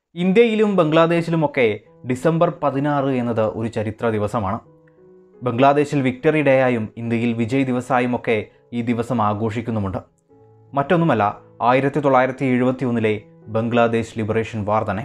ഇന്ത്യയിലും ബംഗ്ലാദേശിലുമൊക്കെ ഡിസംബർ പതിനാറ് എന്നത് ഒരു ചരിത്ര ദിവസമാണ് ബംഗ്ലാദേശിൽ വിക്ടറി ഡേ ആയും ഇന്ത്യയിൽ വിജയ് ദിവസായും ഒക്കെ ഈ ദിവസം ആഘോഷിക്കുന്നുമുണ്ട് മറ്റൊന്നുമല്ല ആയിരത്തി തൊള്ളായിരത്തി എഴുപത്തി ഒന്നിലെ ബംഗ്ലാദേശ് ലിബറേഷൻ വാർ തന്നെ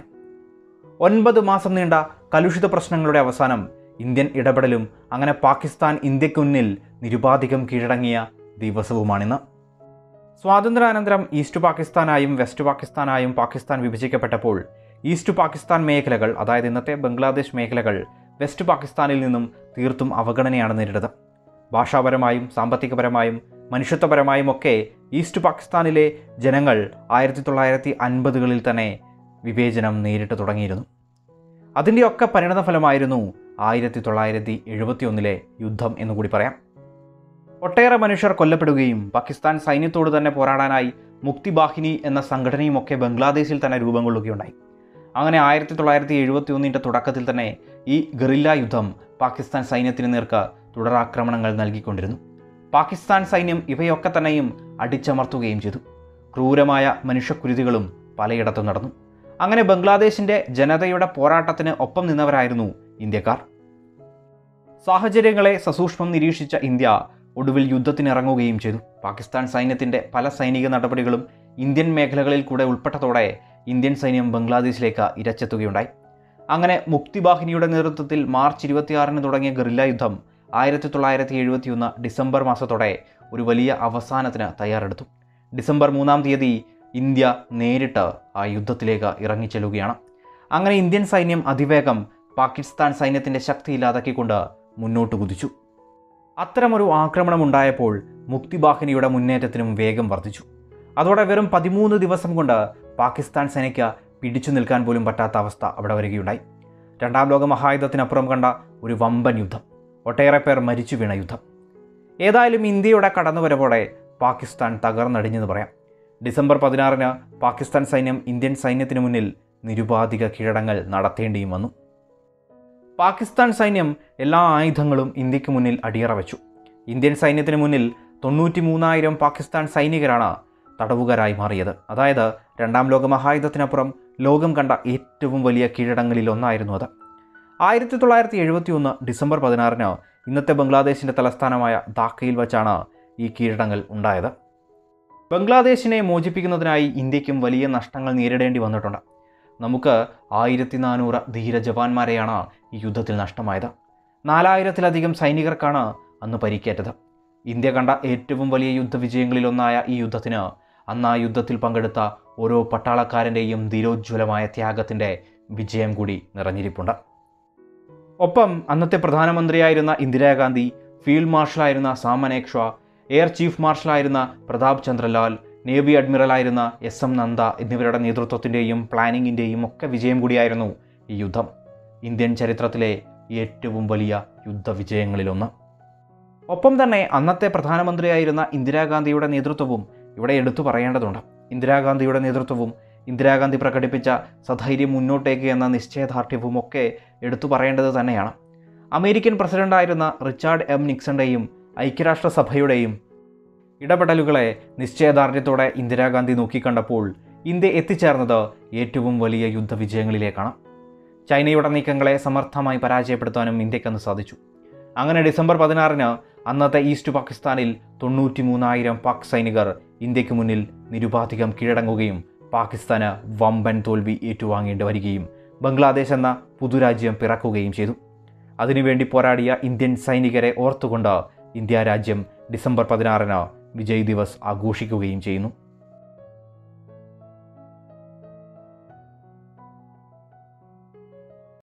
ഒൻപത് മാസം നീണ്ട കലുഷിത പ്രശ്നങ്ങളുടെ അവസാനം ഇന്ത്യൻ ഇടപെടലും അങ്ങനെ പാകിസ്ഥാൻ ഇന്ത്യക്ക് മുന്നിൽ നിരുപാധികം കീഴടങ്ങിയ ദിവസവുമാണിന്ന് സ്വാതന്ത്ര്യാനന്തരം ഈസ്റ്റ് പാകിസ്ഥാനായും വെസ്റ്റ് പാകിസ്ഥാനായും പാകിസ്ഥാൻ വിഭജിക്കപ്പെട്ടപ്പോൾ ഈസ്റ്റ് പാകിസ്ഥാൻ മേഖലകൾ അതായത് ഇന്നത്തെ ബംഗ്ലാദേശ് മേഖലകൾ വെസ്റ്റ് പാകിസ്ഥാനിൽ നിന്നും തീർത്തും അവഗണനയാണ് നേരിട്ടത് ഭാഷാപരമായും സാമ്പത്തികപരമായും മനുഷ്യത്വപരമായും ഒക്കെ ഈസ്റ്റ് പാകിസ്ഥാനിലെ ജനങ്ങൾ ആയിരത്തി തൊള്ളായിരത്തി അൻപതുകളിൽ തന്നെ വിവേചനം നേരിട്ട് തുടങ്ങിയിരുന്നു അതിൻ്റെയൊക്കെ പരിണതഫലമായിരുന്നു ആയിരത്തി തൊള്ളായിരത്തി എഴുപത്തി ഒന്നിലെ യുദ്ധം എന്നുകൂടി പറയാം ഒട്ടേറെ മനുഷ്യർ കൊല്ലപ്പെടുകയും പാകിസ്ഥാൻ സൈന്യത്തോട് തന്നെ പോരാടാനായി മുക്തിബാഹിനി എന്ന സംഘടനയുമൊക്കെ ബംഗ്ലാദേശിൽ തന്നെ രൂപം കൊള്ളുകയുണ്ടായി അങ്ങനെ ആയിരത്തി തൊള്ളായിരത്തി എഴുപത്തി ഒന്നിൻ്റെ തുടക്കത്തിൽ തന്നെ ഈ ഗറില്ല യുദ്ധം പാകിസ്ഥാൻ സൈന്യത്തിന് നേർക്ക് തുടരാക്രമണങ്ങൾ നൽകിക്കൊണ്ടിരുന്നു പാകിസ്ഥാൻ സൈന്യം ഇവയൊക്കെ തന്നെയും അടിച്ചമർത്തുകയും ചെയ്തു ക്രൂരമായ മനുഷ്യക്കുരുതികളും പലയിടത്തും നടന്നു അങ്ങനെ ബംഗ്ലാദേശിൻ്റെ ജനതയുടെ പോരാട്ടത്തിന് ഒപ്പം നിന്നവരായിരുന്നു ഇന്ത്യക്കാർ സാഹചര്യങ്ങളെ സസൂക്ഷ്മം നിരീക്ഷിച്ച ഇന്ത്യ ഒടുവിൽ യുദ്ധത്തിനിറങ്ങുകയും ചെയ്തു പാകിസ്ഥാൻ സൈന്യത്തിൻ്റെ പല സൈനിക നടപടികളും ഇന്ത്യൻ മേഖലകളിൽ കൂടെ ഉൾപ്പെട്ടതോടെ ഇന്ത്യൻ സൈന്യം ബംഗ്ലാദേശിലേക്ക് ഇരച്ചെത്തുകയുണ്ടായി അങ്ങനെ മുക്തിബാഹിനിയുടെ നേതൃത്വത്തിൽ മാർച്ച് ഇരുപത്തിയാറിന് തുടങ്ങിയ ഗറില്ല യുദ്ധം ആയിരത്തി തൊള്ളായിരത്തി എഴുപത്തിയൊന്ന് ഡിസംബർ മാസത്തോടെ ഒരു വലിയ അവസാനത്തിന് തയ്യാറെടുത്തു ഡിസംബർ മൂന്നാം തീയതി ഇന്ത്യ നേരിട്ട് ആ യുദ്ധത്തിലേക്ക് ഇറങ്ങിച്ചെല്ലുകയാണ് അങ്ങനെ ഇന്ത്യൻ സൈന്യം അതിവേഗം പാകിസ്ഥാൻ സൈന്യത്തിൻ്റെ ശക്തി ഇല്ലാതാക്കിക്കൊണ്ട് മുന്നോട്ട് കുതിച്ചു അത്തരമൊരു ആക്രമണം ഉണ്ടായപ്പോൾ മുക്തിബാഹിനിയുടെ മുന്നേറ്റത്തിനും വേഗം വർദ്ധിച്ചു അതോടെ വെറും പതിമൂന്ന് ദിവസം കൊണ്ട് പാകിസ്ഥാൻ സേനയ്ക്ക് പിടിച്ചു നിൽക്കാൻ പോലും പറ്റാത്ത അവസ്ഥ അവിടെ വരികയുണ്ടായി രണ്ടാം ലോക മഹായുദ്ധത്തിനപ്പുറം കണ്ട ഒരു വമ്പൻ യുദ്ധം ഒട്ടേറെ പേർ മരിച്ചു വീണ യുദ്ധം ഏതായാലും ഇന്ത്യയുടെ കടന്നുവരവോടെ പാകിസ്ഥാൻ തകർന്നടിഞ്ഞെന്ന് പറയാം ഡിസംബർ പതിനാറിന് പാകിസ്ഥാൻ സൈന്യം ഇന്ത്യൻ സൈന്യത്തിന് മുന്നിൽ നിരുപാധിക കീഴടങ്ങൾ നടത്തേണ്ടിയും വന്നു പാകിസ്ഥാൻ സൈന്യം എല്ലാ ആയുധങ്ങളും ഇന്ത്യക്ക് മുന്നിൽ അടിയറ വെച്ചു ഇന്ത്യൻ സൈന്യത്തിന് മുന്നിൽ തൊണ്ണൂറ്റി മൂന്നായിരം പാകിസ്ഥാൻ സൈനികരാണ് തടവുകാരായി മാറിയത് അതായത് രണ്ടാം ലോക മഹായുദ്ധത്തിനപ്പുറം ലോകം കണ്ട ഏറ്റവും വലിയ കീഴടങ്ങളിൽ ഒന്നായിരുന്നു അത് ആയിരത്തി തൊള്ളായിരത്തി എഴുപത്തി ഒന്ന് ഡിസംബർ പതിനാറിന് ഇന്നത്തെ ബംഗ്ലാദേശിൻ്റെ തലസ്ഥാനമായ ധാക്കയിൽ വച്ചാണ് ഈ കീഴടങ്ങൾ ഉണ്ടായത് ബംഗ്ലാദേശിനെ മോചിപ്പിക്കുന്നതിനായി ഇന്ത്യക്കും വലിയ നഷ്ടങ്ങൾ നേരിടേണ്ടി വന്നിട്ടുണ്ട് നമുക്ക് ആയിരത്തി നാനൂറ് ധീര ജവാന്മാരെയാണ് ഈ യുദ്ധത്തിൽ നഷ്ടമായത് നാലായിരത്തിലധികം സൈനികർക്കാണ് അന്ന് പരിക്കേറ്റത് ഇന്ത്യ കണ്ട ഏറ്റവും വലിയ യുദ്ധവിജയങ്ങളിലൊന്നായ ഈ യുദ്ധത്തിന് അന്ന് ആ യുദ്ധത്തിൽ പങ്കെടുത്ത ഓരോ പട്ടാളക്കാരൻ്റെയും ധീരോജ്വലമായ ത്യാഗത്തിൻ്റെ വിജയം കൂടി നിറഞ്ഞിരിപ്പുണ്ട് ഒപ്പം അന്നത്തെ പ്രധാനമന്ത്രിയായിരുന്ന ഇന്ദിരാഗാന്ധി ഫീൽഡ് മാർഷലായിരുന്ന സാമനേക് ഷാ എയർ ചീഫ് മാർഷലായിരുന്ന പ്രതാപ് ചന്ദ്രലാൽ നേവി അഡ്മിറലായിരുന്ന എസ് എം നന്ദ എന്നിവരുടെ നേതൃത്വത്തിൻ്റെയും പ്ലാനിങ്ങിൻ്റെയും ഒക്കെ വിജയം കൂടിയായിരുന്നു ഈ യുദ്ധം ഇന്ത്യൻ ചരിത്രത്തിലെ ഏറ്റവും വലിയ യുദ്ധവിജയങ്ങളിലൊന്ന് ഒപ്പം തന്നെ അന്നത്തെ പ്രധാനമന്ത്രിയായിരുന്ന ഇന്ദിരാഗാന്ധിയുടെ നേതൃത്വവും ഇവിടെ എടുത്തു പറയേണ്ടതുണ്ട് ഇന്ദിരാഗാന്ധിയുടെ നേതൃത്വവും ഇന്ദിരാഗാന്ധി പ്രകടിപ്പിച്ച സധൈര്യം മുന്നോട്ടേക്ക് എന്ന നിശ്ചയദാർഢ്യവും ഒക്കെ എടുത്തു പറയേണ്ടത് തന്നെയാണ് അമേരിക്കൻ പ്രസിഡന്റായിരുന്ന റിച്ചാർഡ് എം നിക്സണിൻ്റെയും ഐക്യരാഷ്ട്രസഭയുടെയും ഇടപെടലുകളെ നിശ്ചയദാർഢ്യത്തോടെ ഇന്ദിരാഗാന്ധി നോക്കിക്കണ്ടപ്പോൾ ഇന്ത്യ എത്തിച്ചേർന്നത് ഏറ്റവും വലിയ യുദ്ധവിജയങ്ങളിലേക്കാണ് ചൈനയുടെ നീക്കങ്ങളെ സമർത്ഥമായി പരാജയപ്പെടുത്താനും ഇന്ത്യക്കന്ന് സാധിച്ചു അങ്ങനെ ഡിസംബർ പതിനാറിന് അന്നത്തെ ഈസ്റ്റ് പാകിസ്ഥാനിൽ തൊണ്ണൂറ്റി മൂന്നായിരം പാക് സൈനികർ ഇന്ത്യക്ക് മുന്നിൽ നിരുപാധികം കീഴടങ്ങുകയും പാകിസ്ഥാന് വമ്പൻ തോൽവി ഏറ്റുവാങ്ങേണ്ടി വരികയും ബംഗ്ലാദേശ് എന്ന പുതുരാജ്യം പിറക്കുകയും ചെയ്തു അതിനുവേണ്ടി പോരാടിയ ഇന്ത്യൻ സൈനികരെ ഓർത്തുകൊണ്ട് ഇന്ത്യ രാജ്യം ഡിസംബർ പതിനാറിന് വിജയ് ദിവസ് ആഘോഷിക്കുകയും ചെയ്യുന്നു